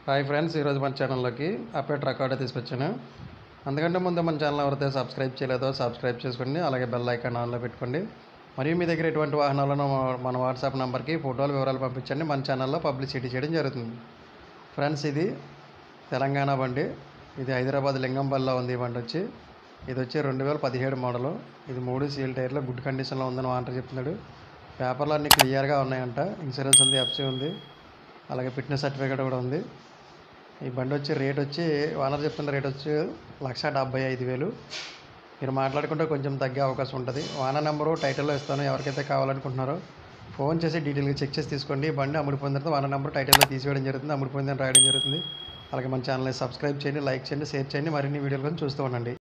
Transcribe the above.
hi friends ఈరోజు మన ఛానల్లోకి అప్డేట్ రికార్డు తీసుకొచ్చాను అందుకంటే ముందు మన ఛానల్ ఎవరైతే సబ్స్క్రైబ్ చేయలేదో సబ్స్క్రైబ్ చేసుకోండి అలాగే బెల్ ఐకాన్ ఆన్లో పెట్టుకోండి మరియు మీ దగ్గర ఎటువంటి వాహనాలను మన వాట్సాప్ నెంబర్కి ఫోటోలు వివరాలు పంపించండి మన ఛానల్లో పబ్లిసిటీ చేయడం జరుగుతుంది ఫ్రెండ్స్ ఇది తెలంగాణ బండి ఇది హైదరాబాద్ లింగంపల్లిలో ఉంది ఈ బండి వచ్చి ఇది వచ్చి రెండు వేల పదిహేడు మోడలు ఇది మూడు సీల్ టైర్లో గుడ్ కండిషన్లో ఉందని వాంటర్ చెప్తున్నాడు పేపర్లు అన్నీ క్లియర్గా ఉన్నాయంట ఇన్సూరెన్స్ ఉంది ఎఫ్సీ ఉంది అలాగే ఫిట్నెస్ సర్టిఫికేట్ కూడా ఉంది ఈ బండి వచ్చి రేట్ వచ్చి ఓనర్ చెప్తున్న రేట్ వచ్చి లక్ష డెబ్బై ఐదు వేలు మీరు మాట్లాడుకుంటే కొంచెం తగ్గే అవకాశం ఉంటుంది ఓనర్ నెంబరు టైటిల్లో ఇస్తాను ఎవరికైతే కావాలనుకుంటున్నారో ఫోన్ చేసి డీటెయిల్గా చెక్ చేసి తీసుకోండి ఈ బండి అమ్ముడిపోయిన తర్వాత ఓనర్ నెంబర్ టైటిల్లో తీసివేయడం జరుగుతుంది అమ్ముడిపోయిందని రాయడం జరుగుతుంది అలాగే మన ఛానల్ని సబ్స్క్రైబ్ చేయండి లైక్ చేయండి షేర్ చేయండి మరిన్ని వీడియోలు కూడా చూస్తూ ఉండండి